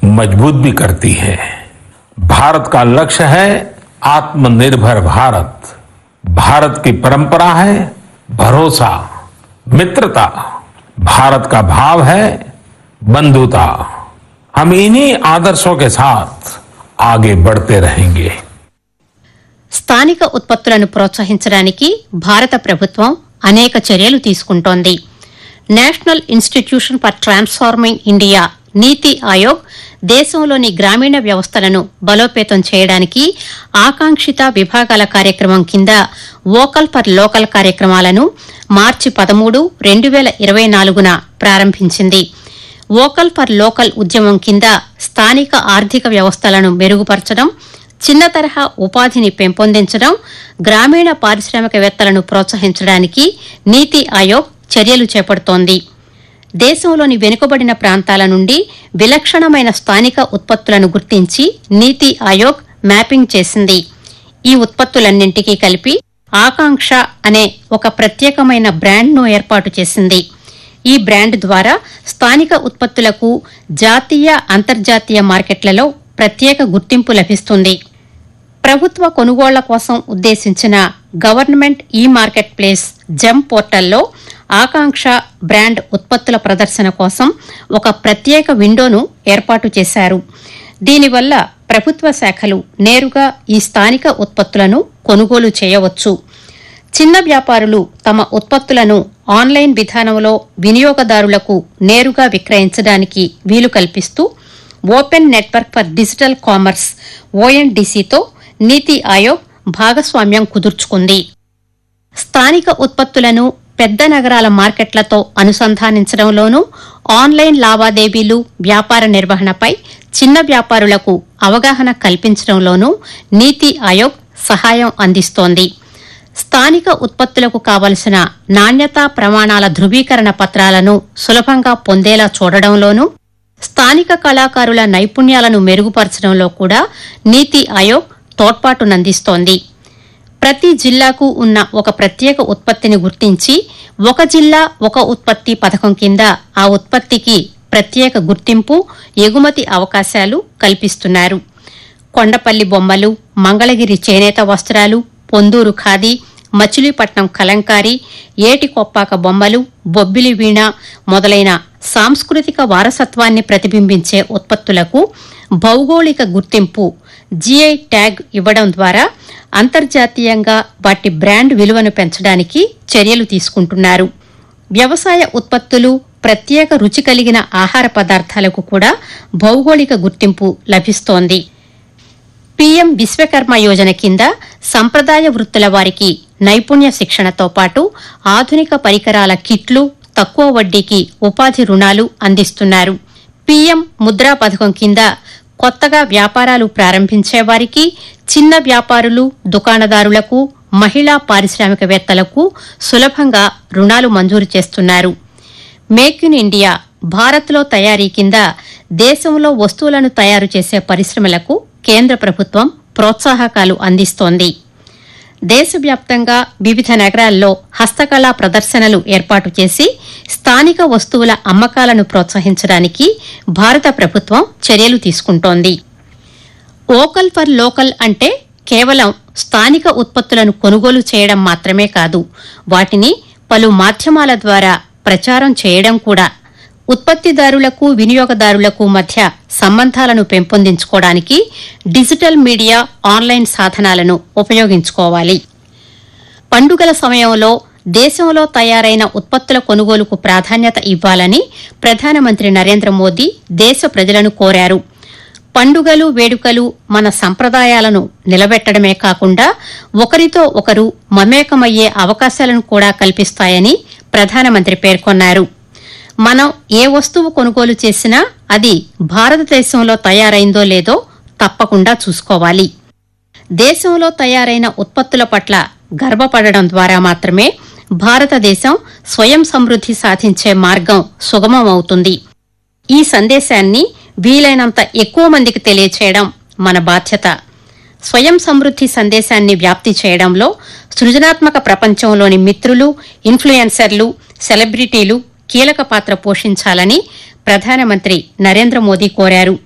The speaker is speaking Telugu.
मजबूत भी करती है भारत का लक्ष्य है आत्मनिर्भर भारत भारत की परंपरा है भरोसा मित्रता भारत का भाव है बंधुता हम इन्हीं आदर्शों के साथ आगे बढ़ते रहेंगे స్థానిక ఉత్పత్తులను ప్రోత్సహించడానికి భారత ప్రభుత్వం అనేక చర్యలు తీసుకుంటోంది national institution for transforming India NITI Aayog దేశంలోని గ్రామీణ వ్యవస్థలను బలోపేతం చేయడానికి ఆకాంక్షిత విభాగాల కార్యక్రమం కింద వోకల్ ఫర్ లోకల్ కార్యక్రమాలను మార్చి పదమూడు రెండు వేల ఇరవై నాలుగున ప్రారంభించింది వోకల్ ఫర్ లోకల్ ఉద్యమం కింద స్థానిక ఆర్థిక వ్యవస్థలను మెరుగుపరచడం చిన్న తరహా ఉపాధిని పెంపొందించడం గ్రామీణ పారిశ్రామికవేత్తలను ప్రోత్సహించడానికి నీతి ఆయోగ్ చర్యలు చేపడుతోంది దేశంలోని వెనుకబడిన ప్రాంతాల నుండి విలక్షణమైన స్థానిక ఉత్పత్తులను గుర్తించి నీతి ఆయోగ్ మ్యాపింగ్ చేసింది ఈ ఉత్పత్తులన్నింటికీ కలిపి ఆకాంక్ష అనే ఒక ప్రత్యేకమైన బ్రాండ్ను ఏర్పాటు చేసింది ఈ బ్రాండ్ ద్వారా స్థానిక ఉత్పత్తులకు జాతీయ అంతర్జాతీయ మార్కెట్లలో ప్రత్యేక గుర్తింపు లభిస్తుంది ప్రభుత్వ కొనుగోళ్ల కోసం ఉద్దేశించిన గవర్నమెంట్ ఈ మార్కెట్ ప్లేస్ జెమ్ పోర్టల్లో ఆకాంక్ష బ్రాండ్ ఉత్పత్తుల ప్రదర్శన కోసం ఒక ప్రత్యేక విండోను ఏర్పాటు చేశారు దీనివల్ల ప్రభుత్వ శాఖలు నేరుగా ఈ స్థానిక ఉత్పత్తులను కొనుగోలు చేయవచ్చు చిన్న వ్యాపారులు తమ ఉత్పత్తులను ఆన్లైన్ విధానంలో వినియోగదారులకు నేరుగా విక్రయించడానికి వీలు కల్పిస్తూ open network for digital commerce ఓఎన్డీసీతో నీతి ఆయోగ్ భాగస్వామ్యం కుదుర్చుకుంది స్థానిక ఉత్పత్తులను పెద్ద నగరాల మార్కెట్లతో అనుసంధానించడంలోనూ ఆన్లైన్ లావాదేవీలు వ్యాపార నిర్వహణపై చిన్న వ్యాపారులకు అవగాహన కల్పించడంలోనూ నీతి ఆయోగ్ సహాయం అందిస్తోంది స్థానిక ఉత్పత్తులకు కావలసిన నాణ్యతా ప్రమాణాల ధృవీకరణ పత్రాలను సులభంగా పొందేలా చూడడంలోనూ స్థానిక కళాకారుల నైపుణ్యాలను మెరుగుపరచడంలో కూడా నీతి ఆయోగ్ తోడ్పాటునందిస్తోంది ప్రతి జిల్లాకు ఉన్న ఒక ప్రత్యేక ఉత్పత్తిని గుర్తించి ఒక జిల్లా ఒక ఉత్పత్తి పథకం కింద ఆ ఉత్పత్తికి ప్రత్యేక గుర్తింపు ఎగుమతి అవకాశాలు కల్పిస్తున్నారు కొండపల్లి బొమ్మలు మంగళగిరి చేనేత వస్త్రాలు పొందూరు ఖాదీ మచిలీపట్నం కలంకారి ఏటి కొప్పాక బొమ్మలు బొబ్బిలి వీణ మొదలైన సాంస్కృతిక వారసత్వాన్ని ప్రతిబింబించే ఉత్పత్తులకు భౌగోళిక గుర్తింపు జీఐ ట్యాగ్ ఇవ్వడం ద్వారా అంతర్జాతీయంగా వాటి బ్రాండ్ విలువను పెంచడానికి చర్యలు తీసుకుంటున్నారు వ్యవసాయ ఉత్పత్తులు ప్రత్యేక రుచి కలిగిన ఆహార పదార్థాలకు కూడా భౌగోళిక గుర్తింపు లభిస్తోంది పీఎం విశ్వకర్మ యోజన కింద సంప్రదాయ వృత్తుల వారికి నైపుణ్య శిక్షణతో పాటు ఆధునిక పరికరాల కిట్లు తక్కువ వడ్డీకి ఉపాధి రుణాలు అందిస్తున్నారు పీఎం ముద్రా పథకం కింద కొత్తగా వ్యాపారాలు ప్రారంభించే వారికి చిన్న వ్యాపారులు దుకాణదారులకు మహిళా పారిశ్రామికవేత్తలకు సులభంగా రుణాలు మంజూరు చేస్తున్నారు మేక్ ఇన్ ఇండియా భారత్లో తయారీ కింద దేశంలో వస్తువులను తయారు చేసే పరిశ్రమలకు కేంద్ర ప్రభుత్వం ప్రోత్సాహకాలు అందిస్తోంది దేశవ్యాప్తంగా వివిధ నగరాల్లో హస్తకళా ప్రదర్శనలు ఏర్పాటు చేసి స్థానిక వస్తువుల అమ్మకాలను ప్రోత్సహించడానికి భారత ప్రభుత్వం చర్యలు తీసుకుంటోంది ఓకల్ ఫర్ లోకల్ అంటే కేవలం స్థానిక ఉత్పత్తులను కొనుగోలు చేయడం మాత్రమే కాదు వాటిని పలు మాధ్యమాల ద్వారా ప్రచారం చేయడం కూడా ఉత్పత్తిదారులకు వినియోగదారులకు మధ్య సంబంధాలను పెంపొందించుకోవడానికి డిజిటల్ మీడియా ఆన్లైన్ సాధనాలను ఉపయోగించుకోవాలి పండుగల సమయంలో దేశంలో తయారైన ఉత్పత్తుల కొనుగోలుకు ప్రాధాన్యత ఇవ్వాలని ప్రధానమంత్రి నరేంద్ర మోదీ దేశ ప్రజలను కోరారు పండుగలు వేడుకలు మన సంప్రదాయాలను నిలబెట్టడమే కాకుండా ఒకరితో ఒకరు మమేకమయ్యే అవకాశాలను కూడా కల్పిస్తాయని ప్రధానమంత్రి పేర్కొన్నారు మనం ఏ వస్తువు కొనుగోలు చేసినా అది భారతదేశంలో తయారైందో లేదో తప్పకుండా చూసుకోవాలి దేశంలో తయారైన ఉత్పత్తుల పట్ల గర్వపడడం ద్వారా మాత్రమే భారతదేశం స్వయం సమృద్ది సాధించే మార్గం సుగమమవుతుంది ఈ సందేశాన్ని వీలైనంత ఎక్కువ మందికి తెలియచేయడం మన బాధ్యత స్వయం సమృద్ది సందేశాన్ని వ్యాప్తి చేయడంలో సృజనాత్మక ప్రపంచంలోని మిత్రులు ఇన్ఫ్లుయెన్సర్లు సెలబ్రిటీలు కీలక పాత్ర పోషించాలని ప్రధానమంత్రి నరేంద్ర మోదీ కోరారు